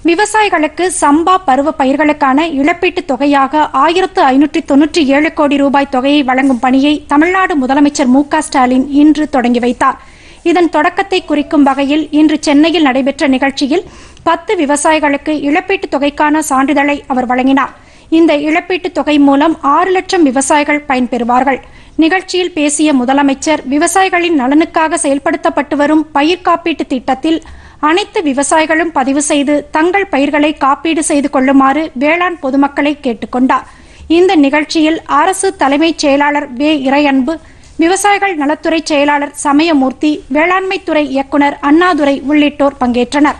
விவசாயிகளுக்கு சம்பா பருவ பயிர்களுக்கான இழப்பீட்டுத் தொகையாக ஆயிரத்து ஐநூற்றி தொன்னூற்றி ஏழு கோடி ரூபாய் தொகையை வழங்கும் பணியை தமிழ்நாடு முதலமைச்சர் மு க ஸ்டாலின் இன்று தொடங்கி வைத்தார் இதன் தொடக்கத்தை குறிக்கும் வகையில் இன்று சென்னையில் நடைபெற்ற நிகழ்ச்சியில் பத்து விவசாயிகளுக்கு இழப்பீட்டுத் தொகைக்கான சான்றிதழை அவர் வழங்கினார் இந்த இழப்பீட்டுத் தொகை மூலம் ஆறு லட்சம் விவசாயிகள் பயன்பெறுவார்கள் நிகழ்ச்சியில் பேசிய முதலமைச்சர் விவசாயிகளின் நலனுக்காக செயல்படுத்தப்பட்டு வரும் பயிர் காப்பீட்டு திட்டத்தில் அனைத்து விவசாயிகளும் பதிவு செய்து தங்கள் பயிர்களை காப்பீடு செய்து கொள்ளுமாறு வேளாண் பொதுமக்களை கேட்டுக்கொண்டார் இந்த நிகழ்ச்சியில் அரசு தலைமைச் செயலாளர் வே இறையன்பு விவசாயிகள் நலத்துறை செயலாளர் சமயமூர்த்தி வேளாண்மைத்துறை இயக்குநர் அண்ணாதுரை உள்ளிட்டோர் பங்கேற்றனர்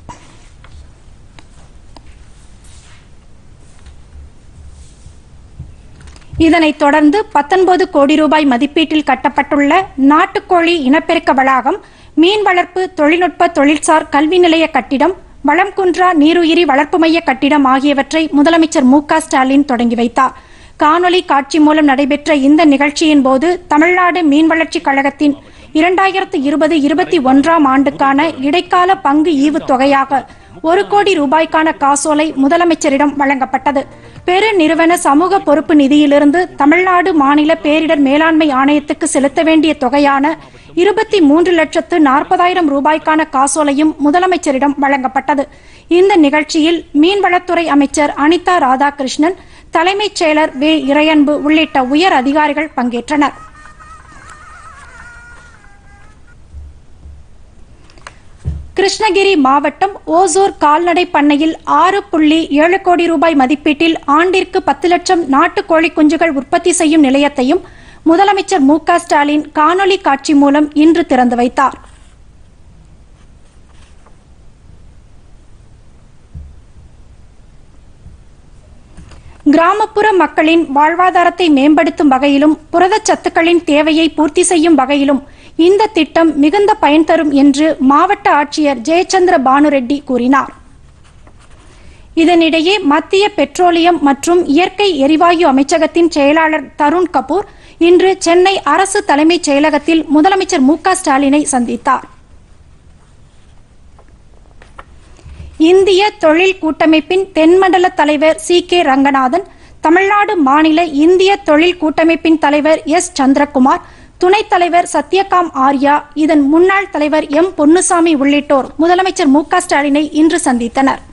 இதனைத் தொடர்ந்து பத்தொன்பது கோடி ரூபாய் மதிப்பீட்டில் கட்டப்பட்டுள்ள நாட்டுக்கோழி இனப்பெருக்க வளாகம் மீன் வளர்ப்பு தொழில்நுட்ப தொழில்சார் கல்வி நிலைய கட்டிடம் வளம்குன்றா நீருயிரி வளர்ப்பு மைய கட்டிடம் ஆகியவற்றை முதலமைச்சர் மு க ஸ்டாலின் தொடங்கி வைத்தார் காணொலி காட்சி மூலம் நடைபெற்ற இந்த நிகழ்ச்சியின் போது தமிழ்நாடு மீன் வளர்ச்சிக் கழகத்தின் இரண்டாயிரத்து இருபது இருபத்தி ஒன்றாம் ஆண்டுக்கான இடைக்கால பங்கு ஈவுத் தொகையாக ஒரு கோடி ரூபாய்க்கான காசோலை முதலமைச்சரிடம் வழங்கப்பட்டது பெரு நிறுவன சமூக பொறுப்பு நிதியிலிருந்து தமிழ்நாடு மாநில பேரிடர் மேலாண்மை ஆணையத்துக்கு செலுத்த வேண்டிய தொகையான இருபத்தி மூன்று லட்சத்து நாற்பதாயிரம் ரூபாய்க்கான காசோலையும் முதலமைச்சரிடம் வழங்கப்பட்டது இந்த நிகழ்ச்சியில் மீன்வளத்துறை அமைச்சர் அனிதா ராதாகிருஷ்ணன் தலைமைச் செயலர் வே இறையன்பு உள்ளிட்ட உயர் அதிகாரிகள் பங்கேற்றனர் கிருஷ்ணகிரி மாவட்டம் ஓசூர் கால்நடை பண்ணையில் ஆறு புள்ளி ஏழு கோடி ரூபாய் மதிப்பீட்டில் ஆண்டிற்கு பத்து லட்சம் நாட்டு கோழி குஞ்சுகள் உற்பத்தி செய்யும் நிலையத்தையும் முதலமைச்சர் மு க ஸ்டாலின் காணொலி காட்சி மூலம் இன்று திறந்து வைத்தார் கிராமப்புற மக்களின் வாழ்வாதாரத்தை மேம்படுத்தும் வகையிலும் புரதச்சத்துக்களின் தேவையை பூர்த்தி செய்யும் வகையிலும் இந்த திட்டம் மிகுந்த பயன் தரும் என்று மாவட்ட ஆட்சியர் ஜெயச்சந்திர பானுரெட்டி கூறினார் இதனிடையே மத்திய பெட்ரோலியம் மற்றும் இயற்கை எரிவாயு அமைச்சகத்தின் செயலாளர் தருண் கபூர் இன்று சென்னை அரசு தலைமைச் செயலகத்தில் முதலமைச்சர் மு க ஸ்டாலினை சந்தித்தார் இந்திய தொழில் கூட்டமைப்பின் தென்மண்டல தலைவர் சி கே ரங்கநாதன் தமிழ்நாடு மாநில இந்திய தொழில் கூட்டமைப்பின் தலைவர் எஸ் சந்திரகுமார் துணைத் தலைவர் சத்யகாம் ஆர்யா இதன் முன்னாள் தலைவர் எம் பொன்னுசாமி உள்ளிட்டோர் முதலமைச்சர் மு க ஸ்டாலினை இன்று சந்தித்தனர்